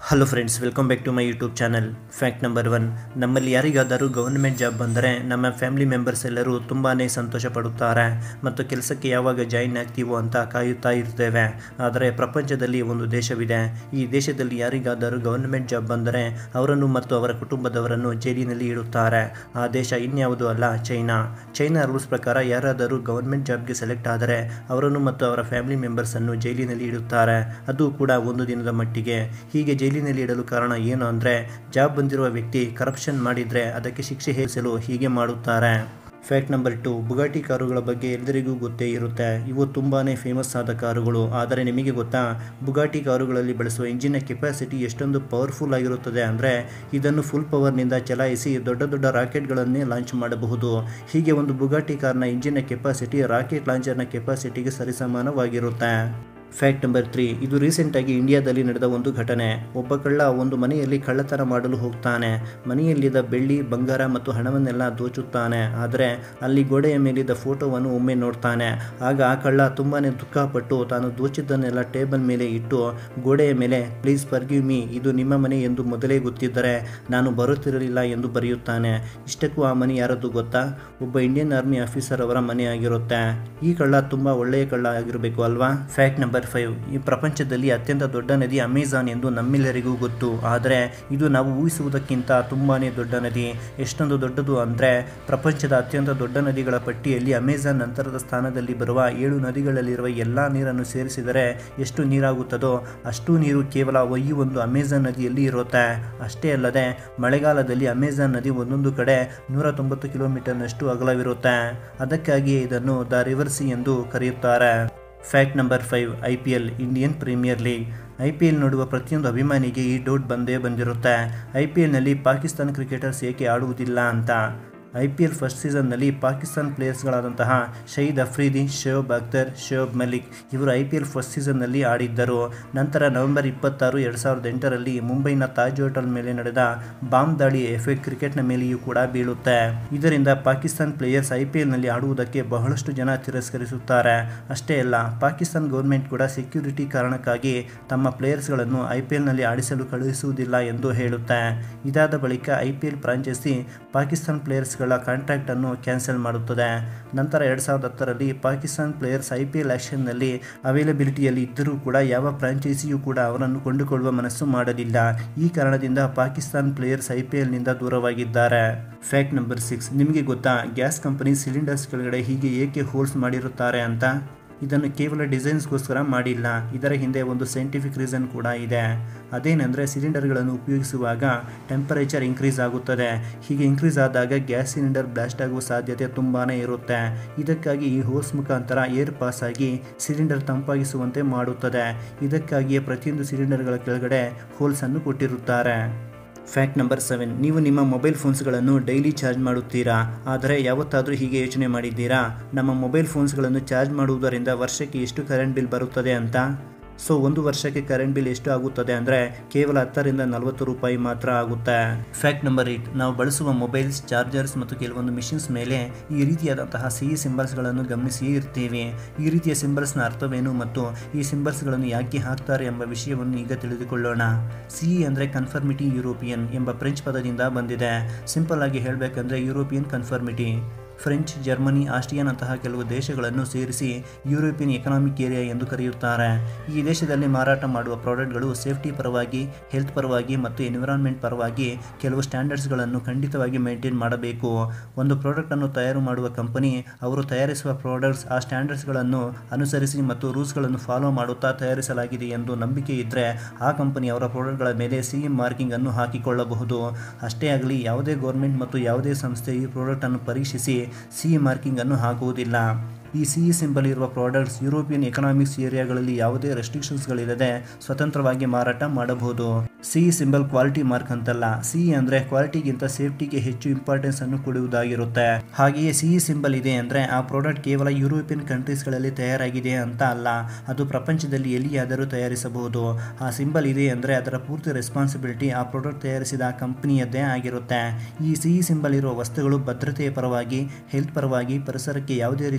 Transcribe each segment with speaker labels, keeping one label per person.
Speaker 1: hello friends welcome back to my YouTube channel fact number one ನಮ್ಮಲ್ಲಿ ಯಾರಿಗಾದರೂ government job ಬಂದರೆ ನಮ್ಮ family members ಎಲ್ಲರೂ ತುಂಬಾ ಸಂತೋಷ ಪಡುತ್ತಾರೆ ಮತ್ತು ಕೆಲಸಕ್ಕೆ ಯಾವಾಗ ಜಾಯಿನ್ ಆಗ್ತೀವೋ ಅಂತ ಕಾಯುತ್ತಾ ಇರ್ತೇವೆ ಆದರೆ ಪ್ರಪಂಚದಲ್ಲಿ ಒಂದು ದೇಶವಿದೆ ಈ ದೇಶದಲ್ಲಿ ಯಾರಿಗಾದರೂ ಗವರ್ನಮೆಂಟ್ ಜಾಬ್ ಬಂದರೆ ಅವರನ್ನು ಮತ್ತು ಅವರ ಕುಟುಂಬದವರನ್ನು ಜೈಲಿನಲ್ಲಿ ಇಡುತ್ತಾರೆ ಆ ದೇಶ ಇನ್ಯಾವುದೂ ಅಲ್ಲ ಚೈನಾ ಚೈನಾ ರೂಲ್ಸ್ ಪ್ರಕಾರ ಯಾರಾದರೂ ಗವರ್ನಮೆಂಟ್ ಜಾಬ್ಗೆ ಸೆಲೆಕ್ಟ್ ಆದರೆ ಅವರನ್ನು ಮತ್ತು ಅವರ ಫ್ಯಾಮಿಲಿ ಮೆಂಬರ್ಸನ್ನು ಜೈಲಿನಲ್ಲಿ ಇಡುತ್ತಾರೆ ಅದು ಕೂಡ ಒಂದು ದಿನದ ಮಟ್ಟಿಗೆ ಹೀಗೆ ಜೈಲಿನಲ್ಲಿ ಇಡಲು ಕಾರಣ ಏನು ಅಂದರೆ ಜಾಬ್ ಬಂದಿರುವ ವ್ಯಕ್ತಿ ಕರಪ್ಷನ್ ಮಾಡಿದರೆ ಅದಕ್ಕೆ ಶಿಕ್ಷೆ ಹೇರಿಸಲು ಹೀಗೆ ಮಾಡುತ್ತಾರೆ ಫ್ಯಾಕ್ಟ್ ನಂಬರ್ ಟು ಬುಗಾಟಿ ಕಾರುಗಳ ಬಗ್ಗೆ ಎಲ್ಲರಿಗೂ ಗೊತ್ತೇ ಇರುತ್ತೆ ಇವು ತುಂಬಾ ಫೇಮಸ್ ಆದ ಕಾರುಗಳು ಆದರೆ ನಿಮಗೆ ಗೊತ್ತಾ ಬುಗಾಟಿ ಕಾರುಗಳಲ್ಲಿ ಬಳಸುವ ಇಂಜಿನ್ನ ಕೆಪಾಸಿಟಿ ಎಷ್ಟೊಂದು ಪವರ್ಫುಲ್ ಆಗಿರುತ್ತದೆ ಅಂದರೆ ಇದನ್ನು ಫುಲ್ ಪವರ್ನಿಂದ ಚಲಾಯಿಸಿ ದೊಡ್ಡ ದೊಡ್ಡ ರಾಕೆಟ್ಗಳನ್ನೇ ಲಾಂಚ್ ಮಾಡಬಹುದು ಹೀಗೆ ಒಂದು ಬುಗಾಟಿ ಕಾರ್ನ ಇಂಜಿನ್ನ ಕೆಪಾಸಿಟಿ ರಾಕೆಟ್ ಲಾಂಚರ್ನ ಕೆಪಾಸಿಟಿಗೆ ಸರಿಸಮಾನವಾಗಿರುತ್ತೆ ಫ್ಯಾಕ್ಟ್ ನಂಬರ್ ತ್ರೀ ಇದು ರೀಸೆಂಟಾಗಿ ಇಂಡಿಯಾದಲ್ಲಿ ನಡೆದ ಒಂದು ಘಟನೆ ಒಬ್ಬ ಕಳ್ಳ ಒಂದು ಮನೆಯಲ್ಲಿ ಕಳ್ಳತನ ಮಾಡಲು ಹೋಗ್ತಾನೆ ಮನೆಯಲ್ಲಿದ್ದ ಬೆಳ್ಳಿ ಬಂಗಾರ ಮತ್ತು ಹಣವನ್ನೆಲ್ಲ ದೋಚುತ್ತಾನೆ ಆದರೆ ಅಲ್ಲಿ ಗೋಡೆಯ ಮೇಲಿದ್ದ ಫೋಟೋವನ್ನು ಒಮ್ಮೆ ನೋಡ್ತಾನೆ ಆಗ ಆ ಕಳ್ಳ ತುಂಬಾ ದುಃಖಪಟ್ಟು ತಾನು ದೋಚಿದ್ದನ್ನೆಲ್ಲ ಟೇಬಲ್ ಮೇಲೆ ಇಟ್ಟು ಗೋಡೆಯ ಮೇಲೆ ಪ್ಲೀಸ್ ಫರ್ಗಿವ್ ಮೀ ಇದು ನಿಮ್ಮ ಮನೆ ಎಂದು ಮೊದಲೇ ಗೊತ್ತಿದ್ದರೆ ನಾನು ಬರುತ್ತಿರಲಿಲ್ಲ ಎಂದು ಬರೆಯುತ್ತಾನೆ ಇಷ್ಟಕ್ಕೂ ಆ ಮನೆ ಯಾರದ್ದು ಗೊತ್ತಾ ಒಬ್ಬ ಇಂಡಿಯನ್ ಆರ್ಮಿ ಆಫೀಸರ್ ಅವರ ಮನೆ ಆಗಿರುತ್ತೆ ಈ ಕಳ್ಳ ತುಂಬ ಒಳ್ಳೆಯ ಕಳ್ಳ ಆಗಿರಬೇಕು ಅಲ್ವಾ ಫ್ಯಾಕ್ಟ್ ನಂಬರ್ ಫೈವ್ ಈ ಪ್ರಪಂಚದಲ್ಲಿ ಅತ್ಯಂತ ದೊಡ್ಡ ನದಿ ಅಮೆಜಾನ್ ಎಂದು ನಮ್ಮೆಲ್ಲರಿಗೂ ಗೊತ್ತು ಆದರೆ ಇದು ನಾವು ಊಹಿಸುವುದಕ್ಕಿಂತ ತುಂಬಾ ದೊಡ್ಡ ನದಿ ಎಷ್ಟೊಂದು ದೊಡ್ಡದು ಅಂದರೆ ಪ್ರಪಂಚದ ಅತ್ಯಂತ ದೊಡ್ಡ ನದಿಗಳ ಪಟ್ಟಿಯಲ್ಲಿ ಅಮೆಜಾನ್ ನಂತರದ ಸ್ಥಾನದಲ್ಲಿ ಬರುವ ಏಳು ನದಿಗಳಲ್ಲಿರುವ ಎಲ್ಲ ನೀರನ್ನು ಸೇರಿಸಿದರೆ ಎಷ್ಟು ನೀರಾಗುತ್ತದೋ ಅಷ್ಟು ನೀರು ಕೇವಲ ಈ ಒಂದು ಅಮೆಜಾನ್ ನದಿಯಲ್ಲಿ ಇರುತ್ತೆ ಅಷ್ಟೇ ಅಲ್ಲದೆ ಮಳೆಗಾಲದಲ್ಲಿ ಅಮೆಜಾನ್ ನದಿ ಒಂದೊಂದು ಕಡೆ ನೂರ ತೊಂಬತ್ತು ಕಿಲೋಮೀಟರ್ನಷ್ಟು ಅಗಲವಿರುತ್ತೆ ಅದಕ್ಕಾಗಿಯೇ ಇದನ್ನು ದ ರಿವರ್ಸಿ ಎಂದು ಕರೆಯುತ್ತಾರೆ fact number five I P L Indian Premier League I P L ನೋಡುವ ಪ್ರತಿಯೊಂದು ಅಭಿಮಾನಿಗೆ ಈ ಡೌಟ್ ಬಂದೇ ಬಂದಿರುತ್ತೆ ಐ ಪಿ ಎಲ್ನಲ್ಲಿ ಪಾಕಿಸ್ತಾನ ಕ್ರಿಕೆಟರ್ಸ್ ಏಕೆ ಆಡುವುದಿಲ್ಲ ಅಂತ ಐ ಪಿ ಎಲ್ ಫಸ್ಟ್ ಸೀಸನ್ನಲ್ಲಿ ಪಾಕಿಸ್ತಾನ್ ಪ್ಲೇಯರ್ಸ್ಗಳಾದಂತಹ ಶಹೀದ್ ಅಫ್ರೀದಿ ಶೋಯಬ್ ಅಖ್ತರ್ ಶೋಯಬ್ ಮಲಿಕ್ ಇವರು ಐ ಪಿ ಎಲ್ ಫಸ್ಟ್ ಸೀಸನ್ನಲ್ಲಿ ಆಡಿದ್ದರು ನಂತರ ನವೆಂಬರ್ ಇಪ್ಪತ್ತಾರು ಎರಡು ಸಾವಿರದ ಎಂಟರಲ್ಲಿ ಮುಂಬೈನ ತಾಜ್ ಹೋಟೆಲ್ ಮೇಲೆ ನಡೆದ ಬಾಂಬ್ ದಾಳಿ ಎಫೆಕ್ಟ್ ಕ್ರಿಕೆಟ್ನ ಮೇಲೆಯೂ ಕೂಡ ಬೀಳುತ್ತೆ ಇದರಿಂದ ಪಾಕಿಸ್ತಾನ್ ಪ್ಲೇಯರ್ಸ್ ಐ ಪಿ ಎಲ್ನಲ್ಲಿ ಆಡುವುದಕ್ಕೆ ಬಹಳಷ್ಟು ಜನ ತಿರಸ್ಕರಿಸುತ್ತಾರೆ ಅಷ್ಟೇ ಅಲ್ಲ ಪಾಕಿಸ್ತಾನ್ ಗೌರ್ಮೆಂಟ್ ಕೂಡ ಸೆಕ್ಯೂರಿಟಿ ಕಾರಣಕ್ಕಾಗಿ ತಮ್ಮ ಪ್ಲೇಯರ್ಸ್ಗಳನ್ನು ಐ ಪಿ ಎಲ್ನಲ್ಲಿ ಆಡಿಸಲು ಕಳುಹಿಸುವುದಿಲ್ಲ ಎಂದು ಹೇಳುತ್ತೆ ಇದಾದ ಬಳಿಕ I P L franchisee Pakistan ಪ್ಲೇಯರ್ಸ್ಗಳ ಕಾಂಟ್ರಾಕ್ಟ್ ಅನ್ನು ಕ್ಯಾನ್ಸಲ್ ಮಾಡುತ್ತದೆ ನಂತರ ಎರಡು ಸಾವಿರದ ಹತ್ತರಲ್ಲಿ Pakistan players I P L ಆಕ್ಷನ್ನಲ್ಲಿ ಅವೈಲಬಿಲಿಟಿಯಲ್ಲಿ ಇದ್ದರೂ ಕೂಡ ಯಾವ ಫ್ರಾಂಚೈಸಿಯೂ ಕೂಡ ಅವರನ್ನು ಕೊಂಡುಕೊಳ್ಳುವ ಮನಸ್ಸು ಮಾಡಲಿಲ್ಲ ಈ ಕಾರಣದಿಂದ ಪಾಕಿಸ್ತಾನ್ ಪ್ಲೇಯರ್ಸ್ ಐ ಪಿ ಎಲ್ನಿಂದ ದೂರವಾಗಿದ್ದಾರೆ ಫ್ಯಾಕ್ಟ್ ನಂಬರ್ ಸಿಕ್ಸ್ ನಿಮಗೆ ಗೊತ್ತಾ ಗ್ಯಾಸ್ ಕಂಪನಿ ಸಿಲಿಂಡರ್ಸ್ ಕೆಳಗಡೆ ಹೀಗೆ ಏಕೆ ಹೋಲ್ಸ್ ಮಾಡಿರುತ್ತಾರೆ ಅಂತ ಇದನ್ನು ಕೇವಲ ಡಿಸೈನ್ಸ್ಗೋಸ್ಕರ ಮಾಡಿಲ್ಲ ಇದರ ಹಿಂದೆ ಒಂದು ಸೈಂಟಿಫಿಕ್ ರೀಸನ್ ಕೂಡ ಇದೆ ಅದೇನೆಂದರೆ ಸಿಲಿಂಡರ್ಗಳನ್ನು ಉಪಯೋಗಿಸುವಾಗ ಟೆಂಪರೇಚರ್ ಇನ್ಕ್ರೀಸ್ ಆಗುತ್ತದೆ ಹೀಗೆ ಇನ್ಕ್ರೀಸ್ ಆದಾಗ ಗ್ಯಾಸ್ ಸಿಲಿಂಡರ್ ಬ್ಲಾಸ್ಟ್ ಆಗುವ ಸಾಧ್ಯತೆ ತುಂಬಾ ಇರುತ್ತೆ ಇದಕ್ಕಾಗಿ ಈ ಹೋಲ್ಸ್ ಮುಖಾಂತರ ಏರ್ ಪಾಸ್ ಆಗಿ ಸಿಲಿಂಡರ್ ತಂಪಾಗಿಸುವಂತೆ ಮಾಡುತ್ತದೆ ಇದಕ್ಕಾಗಿಯೇ ಪ್ರತಿಯೊಂದು ಸಿಲಿಂಡರ್ಗಳ ಕೆಳಗಡೆ ಹೋಲ್ಸನ್ನು ಕೊಟ್ಟಿರುತ್ತಾರೆ ಫ್ಯಾಕ್ಟ್ ನಂಬರ್ ಸೆವೆನ್ ನೀವು ನಿಮ್ಮ ಮೊಬೈಲ್ ಫೋನ್ಸ್ಗಳನ್ನು ಡೈಲಿ ಚಾರ್ಜ್ ಮಾಡುತ್ತೀರಾ ಆದರೆ ಯಾವತ್ತಾದರೂ ಹೀಗೆ ಯೋಚನೆ ಮಾಡಿದ್ದೀರಾ ನಮ್ಮ ಮೊಬೈಲ್ ಫೋನ್ಸ್ಗಳನ್ನು ಚಾರ್ಜ್ ಮಾಡುವುದರಿಂದ ವರ್ಷಕ್ಕೆ ಎಷ್ಟು ಕರೆಂಟ್ ಬಿಲ್ ಬರುತ್ತದೆ ಅಂತ ಸೊ ಒಂದು ವರ್ಷಕ್ಕೆ ಕರೆಂಟ್ ಬಿಲ್ ಎಷ್ಟು ಆಗುತ್ತದೆ ಅಂದರೆ ಕೇವಲ ಹತ್ತರಿಂದ ನಲವತ್ತು ರೂಪಾಯಿ ಮಾತ್ರ ಆಗುತ್ತೆ ಫ್ಯಾಕ್ಟ್ ನಂಬರ್ ಏಟ್ ನಾವು ಬಳಸುವ ಮೊಬೈಲ್ಸ್ ಚಾರ್ಜರ್ಸ್ ಮತ್ತು ಕೆಲವೊಂದು ಮಿಷಿನ್ಸ್ ಮೇಲೆ ಈ ರೀತಿಯಾದಂತಹ ಸಿಹಿ ಸಿಂಬಲ್ಸ್ಗಳನ್ನು ಗಮನಿಸಿಯೇ ಇರ್ತೀವಿ ಈ ರೀತಿಯ ಸಿಂಬಲ್ಸ್ನ ಅರ್ಥವೇನು ಮತ್ತು ಈ ಸಿಂಬಲ್ಸ್ಗಳನ್ನು ಯಾಕೆ ಹಾಕ್ತಾರೆ ಎಂಬ ವಿಷಯವನ್ನು ಈಗ ತಿಳಿದುಕೊಳ್ಳೋಣ ಸಿಹಿ ಅಂದರೆ ಕನ್ಫರ್ಮಿಟಿ ಯುರೋಪಿಯನ್ ಎಂಬ ಫ್ರೆಂಚ್ ಪದದಿಂದ ಬಂದಿದೆ ಸಿಂಪಲ್ ಆಗಿ ಹೇಳಬೇಕಂದ್ರೆ ಯುರೋಪಿಯನ್ ಕನ್ಫರ್ಮಿಟಿ ಫ್ರೆಂಚ್ ಜರ್ಮನಿ ಆಸ್ಟ್ರಿಯಾನಂತಹ ಕೆಲವು ದೇಶಗಳನ್ನು ಸೇರಿಸಿ ಯುರೋಪಿಯನ್ ಎಕನಾಮಿಕ್ ಏರಿಯಾ ಎಂದು ಕರೆಯುತ್ತಾರೆ ಈ ದೇಶದಲ್ಲಿ ಮಾರಾಟ ಮಾಡುವ ಪ್ರಾಡಕ್ಟ್ಗಳು ಸೇಫ್ಟಿ ಪರವಾಗಿ ಹೆಲ್ತ್ ಪರವಾಗಿ ಮತ್ತು ಎನ್ವಿರಾನ್ಮೆಂಟ್ ಪರವಾಗಿ ಕೆಲವು ಸ್ಟ್ಯಾಂಡರ್ಡ್ಸ್ಗಳನ್ನು ಖಂಡಿತವಾಗಿ ಮೇಂಟೈನ್ ಮಾಡಬೇಕು ಒಂದು ಪ್ರಾಡಕ್ಟನ್ನು ತಯಾರು ಮಾಡುವ ಕಂಪನಿ ಅವರು ತಯಾರಿಸುವ ಪ್ರಾಡಕ್ಟ್ಸ್ ಆ ಸ್ಟ್ಯಾಂಡರ್ಡ್ಸ್ಗಳನ್ನು ಅನುಸರಿಸಿ ಮತ್ತು ರೂಲ್ಸ್ಗಳನ್ನು ಫಾಲೋ ಮಾಡುತ್ತಾ ತಯಾರಿಸಲಾಗಿದೆ ಎಂದು ನಂಬಿಕೆ ಇದ್ದರೆ ಆ ಕಂಪನಿ ಅವರ ಪ್ರಾಡಕ್ಟ್ಗಳ ಮೇಲೆ ಸಿ ಮಾರ್ಕಿಂಗ್ ಅನ್ನು ಹಾಕಿಕೊಳ್ಳಬಹುದು ಅಷ್ಟೇ ಆಗಲಿ ಯಾವುದೇ ಗೌರ್ಮೆಂಟ್ ಮತ್ತು ಯಾವುದೇ ಸಂಸ್ಥೆ ಈ ಪ್ರಾಡಕ್ಟನ್ನು ಪರೀಕ್ಷಿಸಿ ಸಿ ಮಾರ್ಕಿಂಗ್ ಅನ್ನು ಹಾಕುವುದಿಲ್ಲ ಈ ಸಿ ಸಿಂಬಲ್ ಇರುವ ಪ್ರಾಡಕ್ಟ್ಸ್ ಯುರೋಪಿಯನ್ ಎಕನಾಮಿಕ್ಸ್ ಏರಿಯಾಗಳಲ್ಲಿ ಯಾವುದೇ ರೆಸ್ಟ್ರಿಕ್ಷನ್ಸ್ಗಳಿಲ್ಲದೆ ಸ್ವತಂತ್ರವಾಗಿ ಮಾರಾಟ ಮಾಡಬಹುದು ಸಿ ಸಿಂಬಲ್ ಕ್ವಾಲಿಟಿ ಮಾರ್ಕ್ ಅಂತಲ್ಲ ಸಿ ಅಂದರೆ ಕ್ವಾಲಿಟಿಗಿಂತ ಸೇಫ್ಟಿಗೆ ಹೆಚ್ಚು ಇಂಪಾರ್ಟೆನ್ಸ್ ಅನ್ನು ಕೊಡುವುದಾಗಿರುತ್ತೆ ಹಾಗೆಯೇ ಸಿ ಸಿಂಬಲ್ ಇದೆ ಅಂದರೆ ಆ ಪ್ರಾಡಕ್ಟ್ ಕೇವಲ ಯುರೋಪಿಯನ್ ಕಂಟ್ರೀಸ್ಗಳಲ್ಲಿ ತಯಾರಾಗಿದೆ ಅಂತ ಅಲ್ಲ ಅದು ಪ್ರಪಂಚದಲ್ಲಿ ಎಲ್ಲಿಯಾದರೂ ತಯಾರಿಸಬಹುದು ಆ ಸಿಂಬಲ್ ಇದೆ ಅಂದರೆ ಅದರ ಪೂರ್ತಿ ರೆಸ್ಪಾನ್ಸಿಬಿಲಿಟಿ ಆ ಪ್ರಾಡಕ್ಟ್ ತಯಾರಿಸಿದ ಆ ಕಂಪನಿಯದ್ದೇ ಆಗಿರುತ್ತೆ ಈ ಸಿ ಸಿಂಬಲ್ ಇರುವ ವಸ್ತುಗಳು ಭದ್ರತೆಯ ಪರವಾಗಿ ಹೆಲ್ತ್ ಪರವಾಗಿ ಪರಿಸರಕ್ಕೆ ಯಾವುದೇ ರೀತಿಯ ಹಾನಿ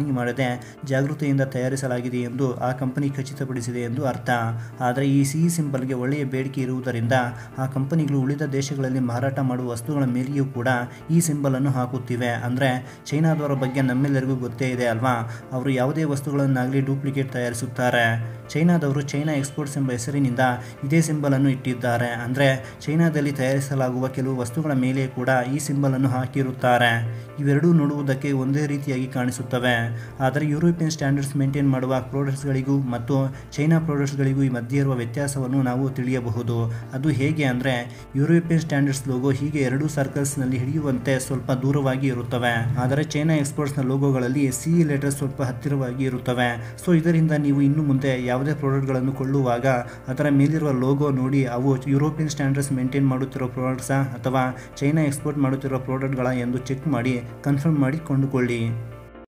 Speaker 1: ಮಾರ್ಕಿಂಗ್ ಮಾಡದೆ ಜಾಗೃತಿಯಿಂದ ತಯಾರಿಸಲಾಗಿದೆ ಎಂದು ಆ ಕಂಪನಿ ಖಚಿತಪಡಿಸಿದೆ ಎಂದು ಅರ್ಥ ಆದರೆ ಈ ಸಿಹಿ ಸಿಂಬಲ್ಗೆ ಒಳ್ಳೆಯ ಬೇಡಿಕೆ ಇರುವುದರಿಂದ ಆ ಕಂಪನಿಗಳು ಉಳಿದ ದೇಶಗಳಲ್ಲಿ ಮಾರಾಟ ಮಾಡುವ ವಸ್ತುಗಳ ಮೇಲೆಯೂ ಕೂಡ ಈ ಸಿಂಬಲನ್ನು ಹಾಕುತ್ತಿವೆ ಅಂದರೆ ಚೈನಾದವರ ಬಗ್ಗೆ ನಮ್ಮೆಲ್ಲರಿಗೂ ಗೊತ್ತೇ ಇದೆ ಅಲ್ವಾ ಅವರು ಯಾವುದೇ ವಸ್ತುಗಳನ್ನಾಗಲಿ ಡೂಪ್ಲಿಕೇಟ್ ತಯಾರಿಸುತ್ತಾರೆ ಚೈನಾದವರು ಚೈನಾ ಎಕ್ಸ್ಪೋರ್ಟ್ಸ್ ಎಂಬ ಹೆಸರಿನಿಂದ ಇದೇ ಸಿಂಬಲನ್ನು ಇಟ್ಟಿದ್ದಾರೆ ಅಂದರೆ ಚೈನಾದಲ್ಲಿ ತಯಾರಿಸಲಾಗುವ ಕೆಲವು ವಸ್ತುಗಳ ಮೇಲೆ ಕೂಡ ಈ ಸಿಂಬಲನ್ನು ಹಾಕಿರುತ್ತಾರೆ ಇವೆರಡೂ ನೋಡುವುದಕ್ಕೆ ಒಂದೇ ರೀತಿಯಾಗಿ ಕಾಣಿಸುತ್ತವೆ ಆದರೆ ಯುರೋಪಿಯನ್ ಸ್ಟ್ಯಾಂಡರ್ಡ್ಸ್ ಮೇಂಟೈನ್ ಮಾಡುವ ಪ್ರಾಡಕ್ಟ್ಸ್ಗಳಿಗೂ ಮತ್ತು ಚೈನಾ ಪ್ರಾಡಕ್ಟ್ಸ್ಗಳಿಗೂ ಈ ಮಧ್ಯೆ ಇರುವ ವ್ಯತ್ಯಾಸವನ್ನು ನಾವು ತಿಳಿಯಬಹುದು ಅದು ಹೇಗೆ ಅಂದರೆ ಯುರೋಪಿಯನ್ ಸ್ಟ್ಯಾಂಡರ್ಡ್ಸ್ ಲೋಗೋ ಹೀಗೆ ಎರಡೂ ಸರ್ಕಲ್ಸ್ನಲ್ಲಿ ಹಿಡಿಯುವಂತೆ ಸ್ವಲ್ಪ ದೂರವಾಗಿ ಇರುತ್ತವೆ ಆದರೆ ಚೈನಾ ಎಕ್ಸ್ಪೋರ್ಟ್ಸ್ನ ಲೋಗೋಗಳಲ್ಲಿ ಸಿ ಲೆಟರ್ ಸ್ವಲ್ಪ ಹತ್ತಿರವಾಗಿ ಇರುತ್ತವೆ ಸೊ ಇದರಿಂದ ನೀವು ಇನ್ನು ಮುಂದೆ ಯಾವುದೇ ಪ್ರಾಡಕ್ಟ್ಗಳನ್ನು ಕೊಳ್ಳುವಾಗ ಅದರ ಮೇಲಿರುವ ಲೋಗೋ ನೋಡಿ ಅವು ಯುರೋಪಿಯನ್ ಸ್ಟ್ಯಾಂಡರ್ಡ್ಸ್ ಮೇಂಟೈನ್ ಮಾಡುತ್ತಿರೋ ಪ್ರಾಡಕ್ಟ್ಸಾ ಅಥವಾ ಚೈನಾ ಎಕ್ಸ್ಪೋರ್ಟ್ ಮಾಡುತ್ತಿರೋ ಪ್ರಾಡಕ್ಟ್ಗಳ ಎಂದು ಚೆಕ್ ಮಾಡಿ ಕನ್ಫರ್ಮ್ ಮಾಡಿ ಕೊಂಡುಕೊಳ್ಳಿ